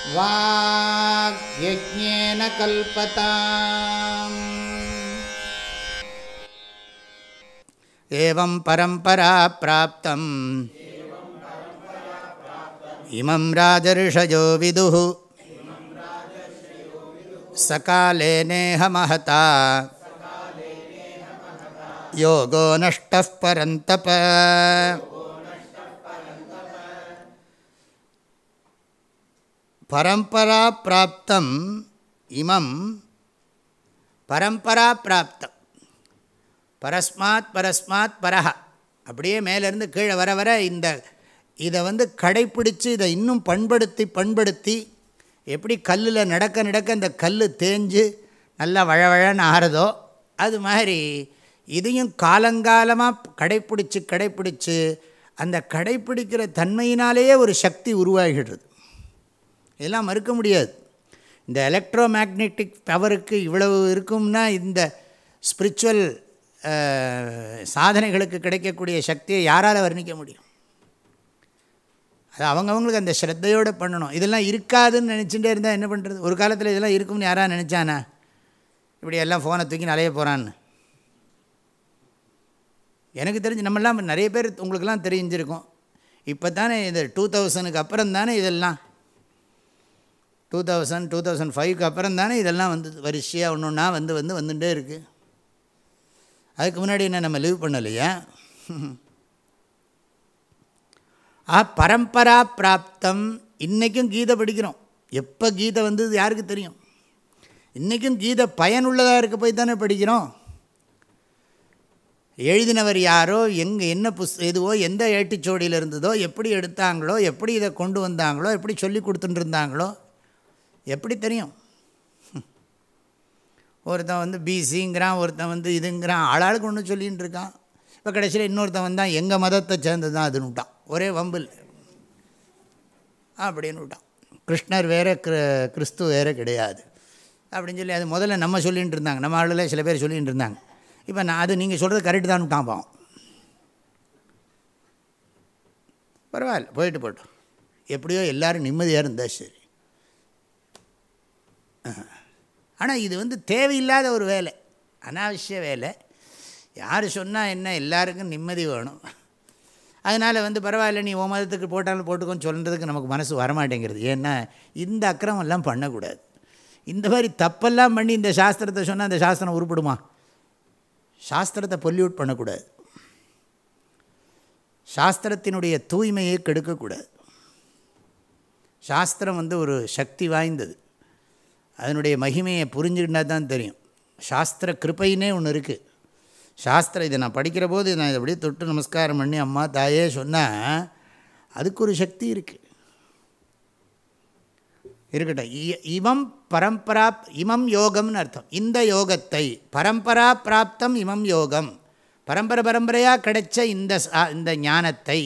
वाग्यज्ञेन कल्पताम् एवं परम्परा प्राप्तम् इमं राजर्षयो विदुः सकाले नेह महता योगो नष्टः परन्तप பரம்பரா பிராப்தம் இமம் பரம்பரா பிராப்தம் பரஸ்மாத் பரஸ்மாத் பரஹ அப்படியே மேலேருந்து கீழே வர வர இந்த இதை வந்து கடைப்பிடிச்சு இதை இன்னும் பண்படுத்தி பண்படுத்தி எப்படி கல்லில் நடக்க நடக்க இந்த கல் தேஞ்சு நல்லா வழவழன்னு ஆகிறதோ அது மாதிரி இதையும் காலங்காலமாக கடைப்பிடிச்சு கடைப்பிடிச்சு அந்த கடைப்பிடிக்கிற தன்மையினாலேயே ஒரு சக்தி உருவாகிடுறது இதெல்லாம் மறுக்க முடியாது இந்த எலக்ட்ரோ மேக்னெட்டிக் பவருக்கு இவ்வளவு இருக்கும்னா இந்த ஸ்பிரிச்சுவல் சாதனைகளுக்கு கிடைக்கக்கூடிய சக்தியை யாரால் வர்ணிக்க முடியும் அது அவங்கவுங்களுக்கு அந்த ஸ்ரத்தையோடு பண்ணணும் இதெல்லாம் இருக்காதுன்னு நினச்சிட்டே இருந்தால் என்ன பண்ணுறது ஒரு காலத்தில் இதெல்லாம் இருக்கும்னு யாராக நினச்சானா இப்படி எல்லாம் ஃபோனை தூக்கி நிறைய போகிறான்னு எனக்கு தெரிஞ்சு நம்மெல்லாம் நிறைய பேர் உங்களுக்கெல்லாம் தெரிஞ்சிருக்கும் இப்போ தானே இது டூ தௌசண்ட்க்கு அப்புறம் தானே இதெல்லாம் டூ தௌசண்ட் டூ தௌசண்ட் ஃபைவ்க்கு அப்புறம் தானே இதெல்லாம் வந்து வரிசையாக ஒன்று ஒன்றா வந்து வந்து வந்துட்டே இருக்குது அதுக்கு முன்னாடி என்ன நம்ம லீவ் பண்ணலையா ஆ பரம்பரா பிராப்தம் இன்றைக்கும் கீதை படிக்கிறோம் எப்போ கீதை வந்தது யாருக்கு தெரியும் இன்றைக்கும் கீதை பயனுள்ளதாக இருக்க போய் தானே படிக்கிறோம் எழுதினவர் யாரோ எங்கே என்ன புஸ் எதுவோ எந்த ஏட்டுச்சோடியில் இருந்ததோ எப்படி எடுத்தாங்களோ எப்படி இதை கொண்டு வந்தாங்களோ எப்படி சொல்லி கொடுத்துட்டு இருந்தாங்களோ எப்படி தெரியும் ஒருத்தன் வந்து பிசிங்கிறான் ஒருத்தன் வந்து இதுங்கிறான் ஆளாளுக்கு ஒன்று சொல்லின்னு இருக்கான் இப்போ கடைசியில் இன்னொருத்தன் வந்தான் எங்கள் மதத்தை சேர்ந்து தான் அதுன்னு விட்டான் ஒரே வம்பில் அப்படின்னு விட்டான் கிருஷ்ணர் வேறு கிரு கிறிஸ்து வேறு கிடையாது அப்படின்னு சொல்லி அது முதல்ல நம்ம சொல்லிகிட்டு இருந்தாங்க நம்ம ஆளுல சில பேர் சொல்லிகிட்டு இருந்தாங்க இப்போ நான் அது நீங்கள் சொல்கிறது கரெக்டு தான் விட்டான் பாவம் பரவாயில்ல போயிட்டு போட்டோம் எப்படியோ எல்லோரும் நிம்மதியாக இருந்தால் சரி ஆனால் இது வந்து தேவையில்லாத ஒரு வேலை அனாவசிய வேலை யார் சொன்னால் என்ன எல்லாருக்கும் நிம்மதி வேணும் அதனால் வந்து பரவாயில்ல நீ ஓ மதத்துக்கு போட்டாலும் போட்டுக்கோன்னு சொல்கிறதுக்கு நமக்கு மனசு வரமாட்டேங்கிறது ஏன்னா இந்த அக்கிரமெல்லாம் பண்ணக்கூடாது இந்த மாதிரி தப்பெல்லாம் பண்ணி இந்த சாஸ்திரத்தை சொன்னால் அந்த சாஸ்திரம் உருப்படுமா சாஸ்திரத்தை பொல்யூட் பண்ணக்கூடாது சாஸ்திரத்தினுடைய தூய்மையை கெடுக்கக்கூடாது சாஸ்திரம் வந்து ஒரு சக்தி வாய்ந்தது அதனுடைய மகிமையை புரிஞ்சுக்கிட்டா தான் தெரியும் சாஸ்திர கிருப்பைன்னே ஒன்று இருக்குது சாஸ்திரம் இதை நான் படிக்கிற போது நான் இதை அப்படியே தொட்டு நமஸ்காரம் பண்ணி அம்மா தாயே சொன்னால் அதுக்கு ஒரு சக்தி இருக்குது இருக்கட்டும் இமம் பரம்பரா இமம் யோகம்னு அர்த்தம் இந்த யோகத்தை பரம்பரா பிராப்தம் இமம் யோகம் பரம்பரை பரம்பரையாக கிடைச்ச இந்த இந்த ஞானத்தை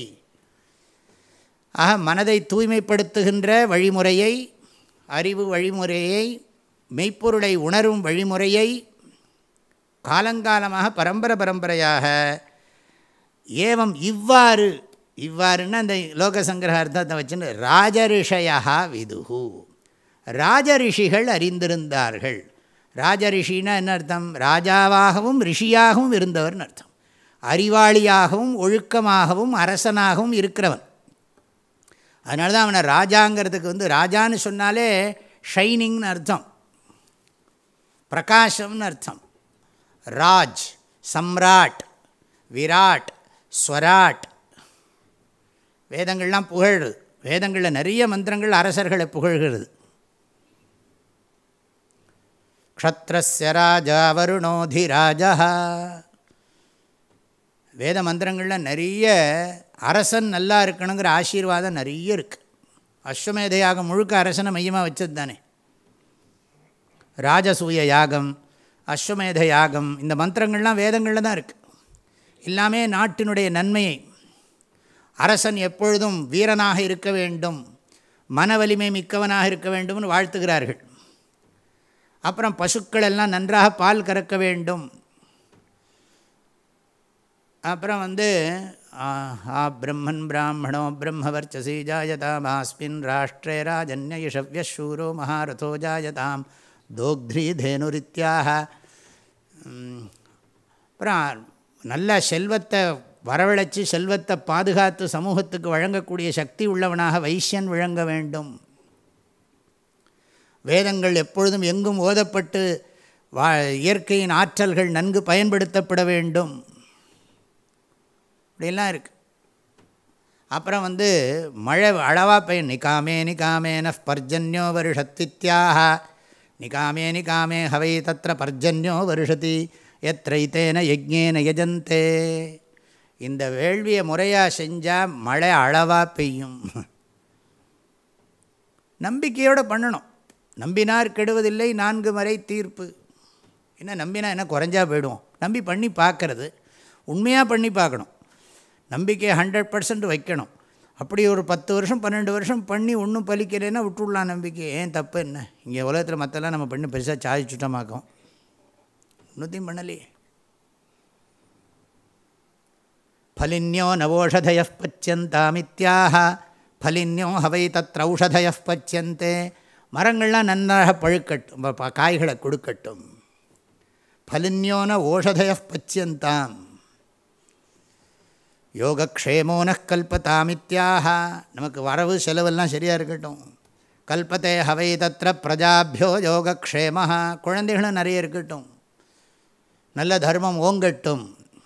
ஆக மனதை தூய்மைப்படுத்துகின்ற வழிமுறையை அறிவு வழிமுறையை மெய்ப்பொருளை உணரும் வழிமுறையை காலங்காலமாக பரம்பரை பரம்பரையாக ஏவம் இவ்வாறு இவ்வாறுன்னா அந்த லோகசங்கிரக அர்த்தத்தை வச்சுன்னு ராஜரிஷயா விதுகு ராஜரிஷிகள் அறிந்திருந்தார்கள் ராஜரிஷின்னா என்ன அர்த்தம் ராஜாவாகவும் ரிஷியாகவும் இருந்தவர்னு அர்த்தம் அறிவாளியாகவும் ஒழுக்கமாகவும் அரசனாகவும் இருக்கிறவன் அதனால தான் அவனை ராஜாங்கிறதுக்கு வந்து ராஜான்னு சொன்னாலே ஷைனிங்னு அர்த்தம் பிரகாஷம்னு அர்த்தம் ராஜ் சம்ராட் விராட் ஸ்வராட் வேதங்கள்லாம் புகழ்கிறது வேதங்களில் நிறைய மந்திரங்கள் அரசர்களை புகழ்கிறது க்ஷத்ரஸ்ய ராஜா வருணோதிராஜா வேத மந்திரங்களில் நிறைய அரசன் நல்லா இருக்கணுங்கிற ஆசீர்வாதம் நிறைய இருக்குது அஸ்வமேத யாகம் முழுக்க அரசனை மையமாக வச்சது தானே ராஜசூய யாகம் அஸ்வமேத யாகம் இந்த மந்திரங்கள்லாம் வேதங்களில் தான் இருக்குது எல்லாமே நாட்டினுடைய நன்மையை அரசன் எப்பொழுதும் வீரனாக இருக்க வேண்டும் மன வலிமை மிக்கவனாக இருக்க வேண்டும்னு வாழ்த்துகிறார்கள் அப்புறம் பசுக்கள் எல்லாம் நன்றாக பால் கறக்க வேண்டும் அப்புறம் வந்து ஆ பிரம்மன் பிராமணோ பிரம்மவர்ச்சசி ஜாயதாமாஸ்மின் ராஷ்டிரே ராஜன்யஷவ்யஷூரோ மகாரதோ ஜாயதாம் தோக்திரி தேனுரித்யாக அப்புறம் நல்ல செல்வத்தை வரவழைச்சி செல்வத்தை பாதுகாத்து சமூகத்துக்கு வழங்கக்கூடிய சக்தி உள்ளவனாக வைசியன் விளங்க வேண்டும் வேதங்கள் எப்பொழுதும் எங்கும் ஓதப்பட்டு வா இயற்கையின் ஆற்றல்கள் நன்கு பயன்படுத்தப்பட வேண்டும் இப்படிலாம் இருக்குது அப்புறம் வந்து மழை அளவாக பெய்யும் நிகாமே நிகாமேன பர்ஜன்யோ வருஷத்தித்யாக நிகாமே நிகாமே ஹவை தத்திர பர்ஜன்யோ வருஷதி எத்தைத்தேன யஜ்ஞேன யஜந்தே இந்த வேள்வியை முறையாக செஞ்சால் மழை அளவாக பெய்யும் நம்பிக்கையோடு பண்ணணும் நம்பினார் கெடுவதில்லை நான்கு மறை தீர்ப்பு என்ன நம்பினா என்ன குறைஞ்சா போயிடுவோம் நம்பி பண்ணி பார்க்கறது உண்மையாக பண்ணி பார்க்கணும் நம்பிக்கையை ஹண்ட்ரட் பர்சன்ட் வைக்கணும் அப்படி ஒரு பத்து வருஷம் பன்னெண்டு வருஷம் பண்ணி ஒன்றும் பலிக்கலைன்னா விட்டுடலாம் நம்பிக்கை ஏன் தப்பு என்ன இங்கே உலகத்தில் மற்றெல்லாம் நம்ம பண்ணி பெருசாக சாதிச்சுட்டோமாக்கோம் இன்னத்தையும் பண்ணலையே ஃபலின்யோ நவோஷதய பச்சியந்தாமித்யாக ஃபலின்யோ ஹவை தத்ர ஔஷதய பச்சியந்தே மரங்கள்லாம் நன்றாக பழுக்கட்டும் காய்களை கொடுக்கட்டும் ஃபலின்யோன ஓஷதய பச்சியந்தாம் யோகக்ஷேமோன கல்பதாமித்யாக நமக்கு வரவு செலவெல்லாம் சரியாக இருக்கட்டும் கல்பத்தே ஹவை தத்திர பிரஜாபியோ யோகக்ஷேம குழந்தைகளும் நிறைய இருக்கட்டும் நல்ல தர்மம் ஓங்கட்டும்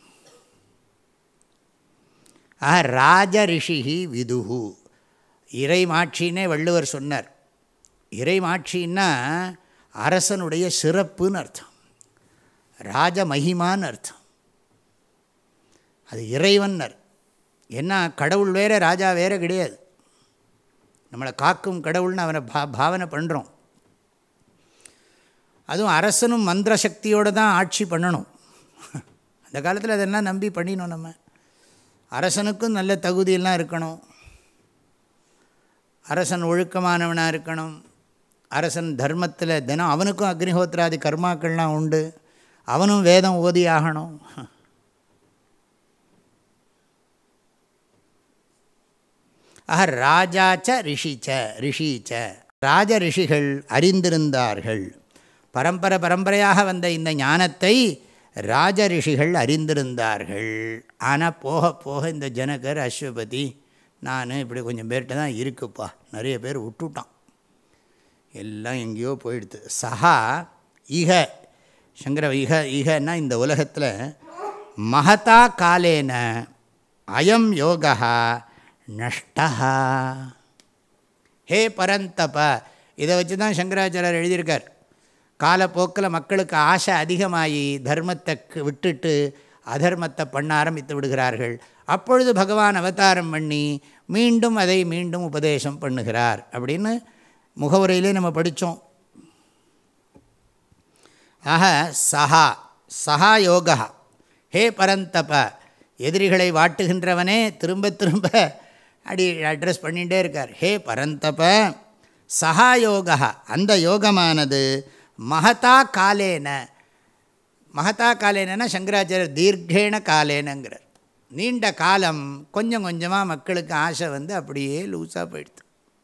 ஆஹா ராஜ ரிஷிஹி விதுகு இறைமாட்சின்னே வள்ளுவர் சொன்னார் இறைமாட்சின்னா அரசனுடைய சிறப்புன்னு அர்த்தம் ராஜ மகிமான்னு அர்த்தம் அது இறைவன்னர் ஏன்னா கடவுள் வேறு ராஜா வேறு கிடையாது நம்மளை காக்கும் கடவுள்னு அவனை பா பாவனை பண்ணுறோம் அதுவும் அரசனும் மந்திர சக்தியோடு தான் ஆட்சி பண்ணணும் அந்த காலத்தில் அதெல்லாம் நம்பி பண்ணினோம் நம்ம அரசனுக்கும் நல்ல தகுதியெல்லாம் இருக்கணும் அரசன் ஒழுக்கமானவனாக இருக்கணும் அரசன் தர்மத்தில் தினம் அவனுக்கும் அக்னிஹோத்திராதி கர்மாக்கள்லாம் உண்டு அவனும் வேதம் ஓதி ஆகணும் ஆக ராஜாச்ச ரிஷிச்ச ரிஷிச்ச ராஜ ரிஷிகள் அறிந்திருந்தார்கள் பரம்பரை பரம்பரையாக வந்த இந்த ஞானத்தை ராஜ ரிஷிகள் அறிந்திருந்தார்கள் ஆனால் போக போக இந்த ஜனகர் அஸ்வபதி நான் இப்படி கொஞ்சம் பேர்கிட்ட தான் இருக்குப்பா நிறைய பேர் விட்டுட்டான் எல்லாம் எங்கேயோ போயிடுது சஹா இக சங்கர இக இகன்னா இந்த உலகத்தில் மகதா காலேன அயம் யோகா நஷ்டா ஹே பரந்தப இதை வச்சு தான் சங்கராச்சாரியர் எழுதியிருக்கார் காலப்போக்கில் மக்களுக்கு ஆசை அதிகமாகி தர்மத்தை விட்டுட்டு அதர்மத்தை பண்ண ஆரம்பித்து விடுகிறார்கள் அப்பொழுது பகவான் அவதாரம் பண்ணி மீண்டும் அதை மீண்டும் உபதேசம் பண்ணுகிறார் அப்படின்னு முகவுரையிலே நம்ம படித்தோம் ஆக சஹா சஹா யோகா ஹே பரந்தப எதிரிகளை வாட்டுகின்றவனே திரும்ப திரும்ப அடி அட்ரஸ் பண்ணிகிட்டே இருக்கார் ஹே பரந்தப சஹா யோகா அந்த யோகமானது மகதா காலேன மகதா காலேனா சங்கராச்சாரியர் தீர்க்கேண காலேனங்கிறார் நீண்ட காலம் கொஞ்சம் கொஞ்சமாக மக்களுக்கு ஆசை வந்து அப்படியே லூஸாக போயிடுது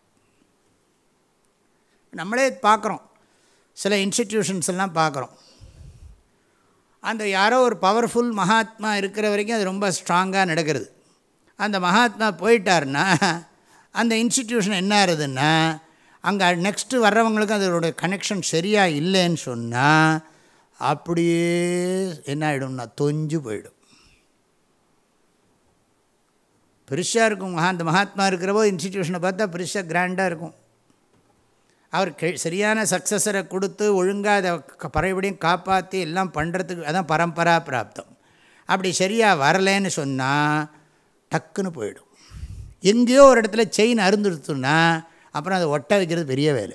நம்மளே பார்க்குறோம் சில இன்ஸ்டிடியூஷன்ஸ் எல்லாம் பார்க்குறோம் அந்த யாரோ ஒரு பவர்ஃபுல் மகாத்மா இருக்கிற வரைக்கும் அது ரொம்ப ஸ்ட்ராங்காக நடக்கிறது அந்த மகாத்மா போயிட்டார்னா அந்த இன்ஸ்டிடியூஷன் என்ன ஆகுதுன்னா அங்கே நெக்ஸ்ட்டு வர்றவங்களுக்கு அதோட கனெக்ஷன் சரியாக இல்லைன்னு சொன்னால் அப்படியே என்ன ஆகிடும்னா தொஞ்சு போயிடும் பெருசாக இருக்கும் மகா அந்த மகாத்மா இருக்கிறவோ இன்ஸ்டிடியூஷனை பார்த்தா பெருசாக கிராண்டாக இருக்கும் அவர் கெ சரியான சக்ஸஸரை கொடுத்து ஒழுங்காக அதை பறைபடியும் காப்பாற்றி எல்லாம் பண்ணுறதுக்கு அதான் பரம்பரா பிராப்தம் அப்படி சரியாக வரலேன்னு சொன்னால் டக்குன்னு போயிடும் எங்கேயோ ஒரு இடத்துல செயின் அருந்துடுத்துன்னா அப்புறம் அதை ஒட்ட வைக்கிறது பெரிய வேலை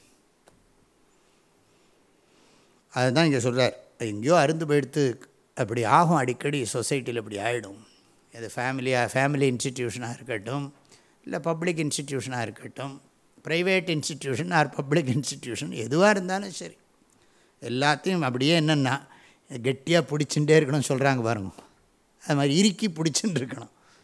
அதுதான் இங்கே சொல்கிறார் எங்கேயோ அருந்து போயிடுத்து அப்படி ஆகும் அடிக்கடி சொசைட்டியில் இப்படி ஆகிடும் இது ஃபேமிலியாக ஃபேமிலி இன்ஸ்டிடியூஷனாக இருக்கட்டும் இல்லை பப்ளிக் இன்ஸ்டிடியூஷனாக இருக்கட்டும் private institution or public institution எதுவாக இருந்தாலும் சரி எல்லாத்தையும் அப்படியே என்னென்னா கெட்டியாக பிடிச்சுட்டே இருக்கணும்னு சொல்கிறாங்க பாருங்க அது மாதிரி இறுக்கி பிடிச்சுட்டு இருக்கணும்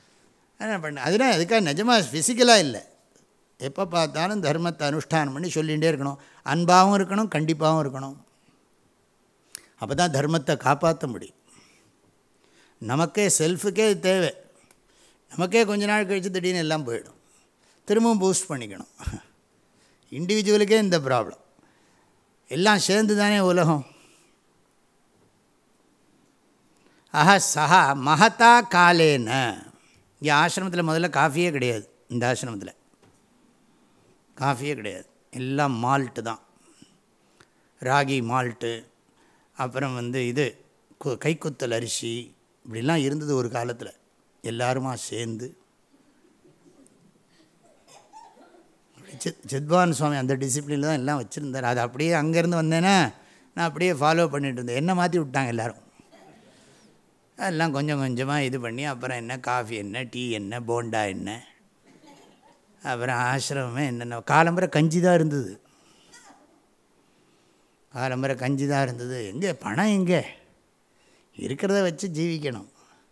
என்ன பண்ண அதெல்லாம் அதுக்காக நிஜமாக ஃபிசிக்கலாக இல்லை எப்போ பார்த்தாலும் தர்மத்தை அனுஷ்டானம் பண்ணி சொல்லிகிட்டே இருக்கணும் அன்பாகவும் இருக்கணும் கண்டிப்பாகவும் இருக்கணும் அப்போ தான் தர்மத்தை காப்பாற்ற முடியும் நமக்கே செல்ஃபுக்கே இது தேவை நமக்கே கொஞ்ச நாள் கழித்து திடீர்னு எல்லாம் போயிடும் திரும்பவும் பூஸ்ட் பண்ணிக்கணும் இண்டிவிஜுவலுக்கே இந்த ப்ராப்ளம் எல்லாம் சேர்ந்து தானே உலகம் ஆஹா சஹா மகதா காலேன இங்கே ஆசிரமத்தில் முதல்ல காஃபியே கிடையாது இந்த ஆசிரமத்தில் காஃபியே கிடையாது எல்லாம் மால்ட்டு தான் ராகி மால்ட்டு அப்புறம் வந்து இது கு கைக்குத்தல் அரிசி இப்படிலாம் இருந்தது ஒரு காலத்தில் எல்லாருமா சேர்ந்து சித் சித்வான் சுவாமி அந்த டிசிப்ளினில் தான் எல்லாம் வச்சுருந்தார் அது அப்படியே அங்கேருந்து வந்தேன்னா நான் அப்படியே ஃபாலோ பண்ணிட்டு இருந்தேன் என்ன மாற்றி விட்டாங்க எல்லோரும் எல்லாம் கொஞ்சம் கொஞ்சமாக இது பண்ணி அப்புறம் என்ன காஃபி என்ன டீ என்ன போண்டா என்ன அப்புறம் ஆசிரமமே என்னென்ன காலம்பரை கஞ்சி தான் இருந்தது காலம்பரை கஞ்சி தான் இருந்தது எங்கே பணம் எங்கே இருக்கிறத வச்சு ஜீவிக்கணும்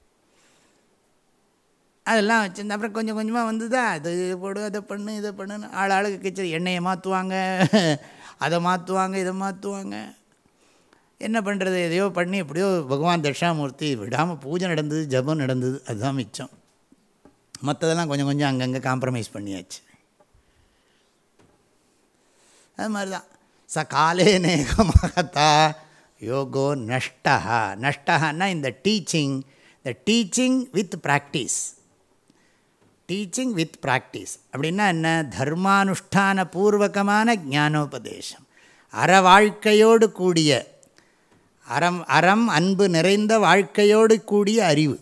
அதெல்லாம் வச்சுருந்த அப்புறம் கொஞ்சம் கொஞ்சமாக வந்ததா அது இது போடு அதை பண்ணு இதை பண்ணுன்னு ஆள் ஆளுக்கு கிச்சடி எண்ணெயை மாற்றுவாங்க அதை மாற்றுவாங்க இதை மாற்றுவாங்க என்ன பண்ணுறது எதையோ பண்ணி எப்படியோ பகவான் தட்சாமூர்த்தி விடாமல் பூஜை நடந்தது ஜபம் நடந்தது அதுதான் மிச்சம் மற்றதெல்லாம் கொஞ்சம் கொஞ்சம் அங்கங்கே காம்ப்ரமைஸ் பண்ணியாச்சு அது மாதிரி தான் ச காலே நேகமகத்தா யோகோ நஷ்டா நஷ்டஹான்னா இந்த டீச்சிங் இந்த teaching with practice teaching with practice அப்படின்னா என்ன தர்மானுஷ்டான பூர்வகமான ஞானோபதேசம் அற வாழ்க்கையோடு கூடிய அறம் அறம் அன்பு நிறைந்த வாழ்க்கையோடு கூடிய அறிவு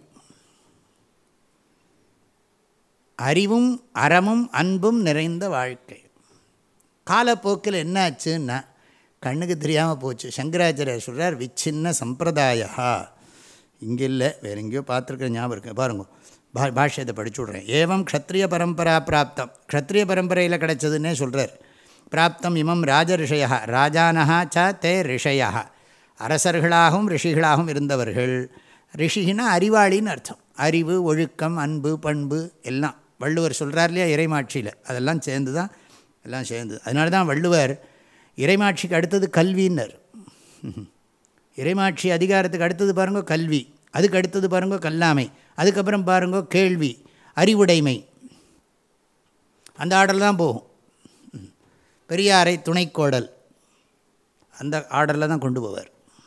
அறிவும் அறமும் அன்பும் நிறைந்த வாழ்க்கை காலப்போக்கில் என்ன ஆச்சுன்னா கண்ணுக்கு தெரியாமல் போச்சு சங்கராச்சாரியர் சொல்கிறார் விச்சின்ன சம்பிரதாயா இங்கே இல்லை வேறு எங்கேயோ பார்த்துருக்குற ஞாபகம் இருக்கு பாருங்க பா பாஷ்யத்தை படிச்சு விட்றேன் ஏவம் க்ஷத்ரிய பரம்பரா பிராப்தம் க்ஷத்ரிய பரம்பரையில் கிடச்சதுன்னே சொல்கிறார் பிராப்தம் இமம் ராஜரிஷயா ராஜானஹா ச தே ரிஷயா அரசர்களாகவும் ரிஷிகளாகவும் இருந்தவர்கள் ரிஷிகினா அறிவாளின்னு அர்த்தம் அறிவு ஒழுக்கம் அன்பு பண்பு எல்லாம் வள்ளுவர் சொல்கிறார் இல்லையா இறைமாட்சியில் அதெல்லாம் சேர்ந்து தான் எல்லாம் சேர்ந்து அதனால தான் வள்ளுவர் இறைமாட்சிக்கு அடுத்தது கல்வின்னர் இறைமாட்சி அதிகாரத்துக்கு அடுத்தது பாருங்க கல்வி அதுக்கு அடுத்தது பாருங்க கல்லாமை அதுக்கப்புறம் பாருங்க கேள்வி அறிவுடைமை அந்த ஆர்டரில் தான் போகும் பெரியாரை துணைக்கோடல் அந்த ஆர்டரில் தான் கொண்டு போவார்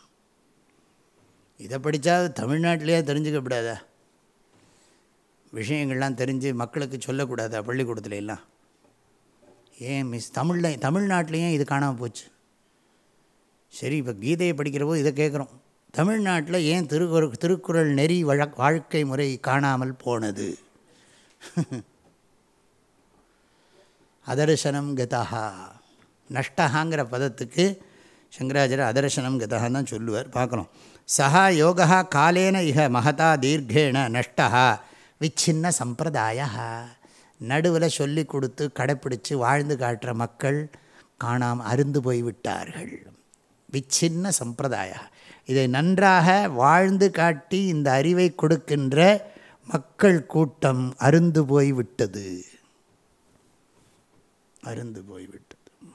இதை படித்தா தமிழ்நாட்டிலே தெரிஞ்சுக்கப்படாதா விஷயங்கள்லாம் தெரிஞ்சு மக்களுக்கு சொல்லக்கூடாதா பள்ளிக்கூடத்துல எல்லாம் ஏன் மிஸ் தமிழில் தமிழ்நாட்டிலையும் இது காணாமல் போச்சு சரி இப்போ கீதையை படிக்கிறப்போ இதை கேட்குறோம் தமிழ்நாட்டில் ஏன் திருக்குறள் திருக்குறள் நெறி வழ வாழ்க்கை முறை காணாமல் போனது அதர்சனம் கதா நஷ்டகாங்கிற பதத்துக்கு சங்கராச்சாரியர் அதர்சனம் கதான்னு தான் சொல்லுவார் பார்க்கணும் சஹா யோகா காலேன இக மகதா தீர்க்கேண நஷ்டா விச்சின்ன சம்பிரதாய நடுவில் சொல்லி கொடுத்து கடைப்பிடித்து வாழ்ந்து காட்டுற மக்கள் காணாமல் அருந்து போய்விட்டார்கள் விச்சின்ன சம்பிரதாய இதை நன்றாக வாழ்ந்து காட்டி இந்த அறிவை கொடுக்கின்ற மக்கள் கூட்டம் அருந்து போய்விட்டது அருந்து போய்விட்டது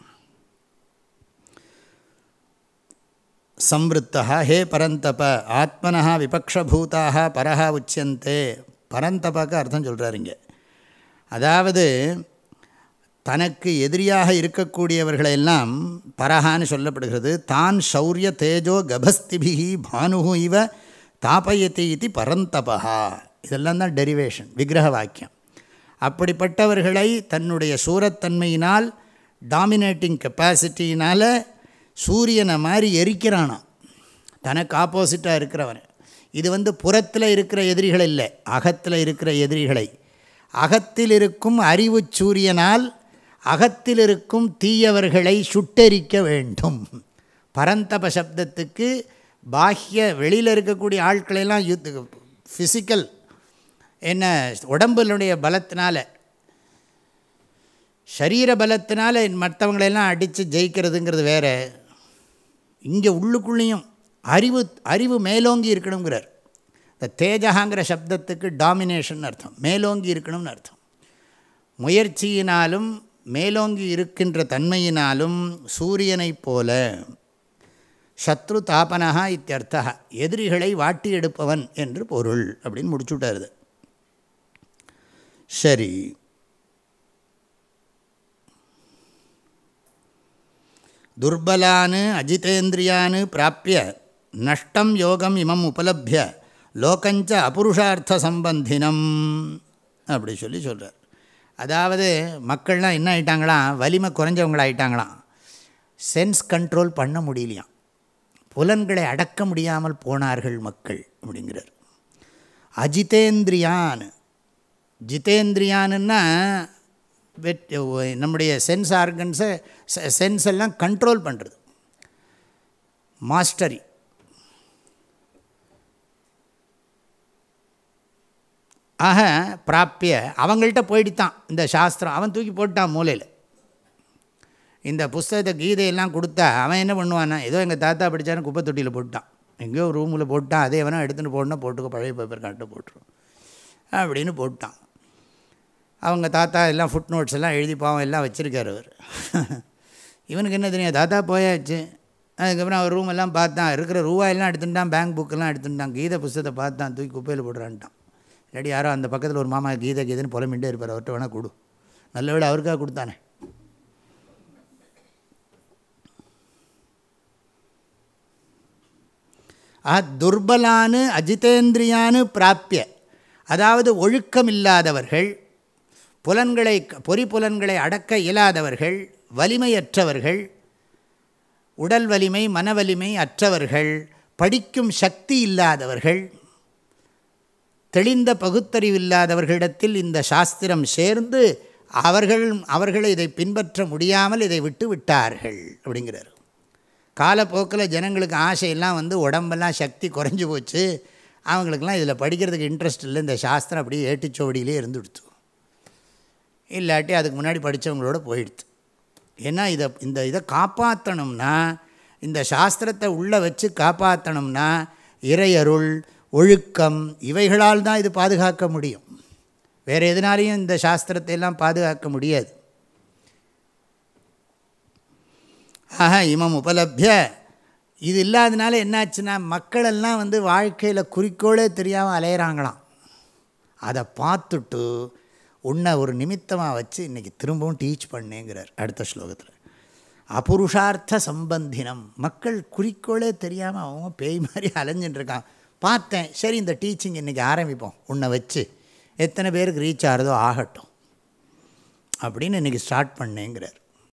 சம்வத்தா ஹே பரந்தப ஆத்மனா விபக்ஷபூதாக பரஹா உச்சியந்தே பரந்தபாக்கு அர்த்தம் சொல்கிறார் இங்கே அதாவது தனக்கு எதிரியாக இருக்கக்கூடியவர்களெல்லாம் பரஹான்னு சொல்லப்படுகிறது தான் சௌரிய தேஜோ கபஸ்திபிகி பானு இவ தாபயத்தி இது பரந்தபா இதெல்லாம் தான் டெரிவேஷன் விக்கிரக வாக்கியம் அப்படிப்பட்டவர்களை தன்னுடைய சூரத்தன்மையினால் டாமினேட்டிங் கெப்பாசிட்டியினால் சூரியனை மாதிரி எரிக்கிறானாம் தனக்கு ஆப்போசிட்டாக இருக்கிறவன் இது வந்து புறத்தில் இருக்கிற எதிரிகள் இல்லை அகத்தில் இருக்கிற எதிரிகளை அகத்தில் இருக்கும் அறிவு சூரியனால் அகத்தில் இருக்கும் தீயவர்களை சுட்டெரிக்க வேண்டும் பரந்தப சப்தத்துக்கு பாஹ்ய வெளியில் இருக்கக்கூடிய ஆட்களெல்லாம் யுத் ஃபிசிக்கல் என்ன உடம்புடைய பலத்தினால சரீர பலத்தினால மற்றவங்களெல்லாம் அடித்து ஜெயிக்கிறதுங்கிறது வேறு இங்கே உள்ளுக்குள்ளேயும் அறிவு அறிவு மேலோங்கி இருக்கணுங்கிறார் இந்த தேஜகாங்கிற சப்தத்துக்கு டாமினேஷன் அர்த்தம் மேலோங்கி இருக்கணும்னு அர்த்தம் முயற்சியினாலும் மேலோங்கி இருக்கின்ற தன்மையினாலும் சூரியனைப் போல சத்ரு தாபனஹா இத்தியர்த்தா எதிரிகளை வாட்டி எடுப்பவன் என்று பொருள் அப்படின்னு முடிச்சுட்டாருது சரி துர்பலான் அஜிதேந்திரியான் பிராப்பிய நஷ்டம் யோகம் இமம் உபலபிய லோகஞ்ச அபுருஷார்த்த சம்பந்தினம் அப்படி சொல்லி சொல்கிறார் அதாவது மக்கள்லாம் என்ன ஆயிட்டாங்களாம் வலிமை குறைஞ்சவங்களாயிட்டாங்களாம் சென்ஸ் கண்ட்ரோல் பண்ண முடியலையாம் புலன்களை அடக்க முடியாமல் போனார்கள் மக்கள் அப்படிங்கிறார் அஜிதேந்திரியான் ஜிதேந்திரியானுன்னா வெட் நம்முடைய சென்ஸ் ஆர்கன்ஸை சென்ஸ் எல்லாம் கண்ட்ரோல் பண்ணுறது மாஸ்டரி ஆக பிராப்பிய அவங்கள்ட்ட போயிட்டுத்தான் இந்த சாஸ்திரம் அவன் தூக்கி போட்டான் மூலையில் இந்த புஸ்தகத்தை கீதையெல்லாம் கொடுத்தா அவன் என்ன பண்ணுவான்னா ஏதோ எங்கள் தாத்தா படித்தாலும் குப்பை தொட்டியில் போட்டான் எங்கேயோ ரூமில் போட்டான் அதே வேணால் எடுத்துகிட்டு போடணும் போட்டுக்க பழைய பேப்பர் காட்ட போட்டுரும் அப்படின்னு போட்டான் அவங்க தாத்தா எல்லாம் ஃபுட் நோட்ஸ் எல்லாம் எழுதி பாவம் எல்லாம் வச்சுருக்கார் அவர் இவனுக்கு என்ன தெரியும் தாத்தா போயாச்சு அதுக்கப்புறம் அவர் ரூம் எல்லாம் பார்த்தான் இருக்கிற ரூபாயெல்லாம் எடுத்துட்டான் பேங்க் புக்கெல்லாம் எடுத்துட்டான் கீதை புஸ்தத்தை பார்த்தான் தூக்கி குப்பையில் போடுறான்ட்டான் இல்லாட்டி யாரோ அந்த பக்கத்தில் ஒரு மாமா கீதை கீதைன்னு புலமிண்டே இருப்பார் அவர்கிட்ட வேணால் கொடு நல்ல வேலை அவருக்காக கொடுத்தானே ஆ துர்பலானு அஜிதேந்திரியானு பிராப்பிய அதாவது ஒழுக்கம் இல்லாதவர்கள் புலன்களை பொறி புலன்களை அடக்க இயலாதவர்கள் வலிமையற்றவர்கள் உடல் வலிமை மன வலிமை அற்றவர்கள் படிக்கும் சக்தி இல்லாதவர்கள் தெளிந்த பகுத்தறிவில்லாதவர்களிடத்தில் இந்த சாஸ்திரம் சேர்ந்து அவர்கள் அவர்களை இதை பின்பற்ற முடியாமல் இதை விட்டு விட்டார்கள் அப்படிங்கிறார் காலப்போக்கில் ஜனங்களுக்கு ஆசையெல்லாம் வந்து உடம்பெல்லாம் சக்தி குறைஞ்சி போச்சு அவங்களுக்கெல்லாம் இதில் படிக்கிறதுக்கு இன்ட்ரெஸ்ட் இல்லை இந்த சாஸ்திரம் அப்படியே ஏட்டுச்சோடியிலே இருந்துடுத்து இல்லாட்டி அதுக்கு முன்னாடி படித்தவங்களோட போயிடுது ஏன்னா இதை இந்த இதை காப்பாற்றணும்னா இந்த சாஸ்திரத்தை உள்ளே வச்சு காப்பாற்றணும்னா இறையருள் ஒழுக்கம் இவைகளால் தான் இது பாதுகாக்க முடியும் வேறு எதனாலையும் இந்த சாஸ்திரத்தை எல்லாம் பாதுகாக்க முடியாது ஆக இமம் உபலபிய இது இல்லாதனால என்னாச்சுன்னா மக்களெல்லாம் வந்து வாழ்க்கையில் குறிக்கோளே தெரியாமல் அலையிறாங்களாம் அதை பார்த்துட்டு உன்னை ஒரு நிமித்தமாக வச்சு இன்றைக்கி திரும்பவும் டீச் பண்ணேங்கிறார் அடுத்த ஸ்லோகத்தில் அபுருஷார்த்த சம்பந்தினம் மக்கள் குறிக்கோளே தெரியாமல் அவங்க பேய் மாதிரி அலைஞ்சிட்டுருக்கான் பார்த்தேன் சரி இந்த டீச்சிங் இன்றைக்கி ஆரம்பிப்போம் உன்னை வச்சு எத்தனை பேருக்கு ரீச் ஆகிறதோ ஆகட்டும் அப்படின்னு இன்றைக்கி ஸ்டார்ட் பண்ணேங்கிறார்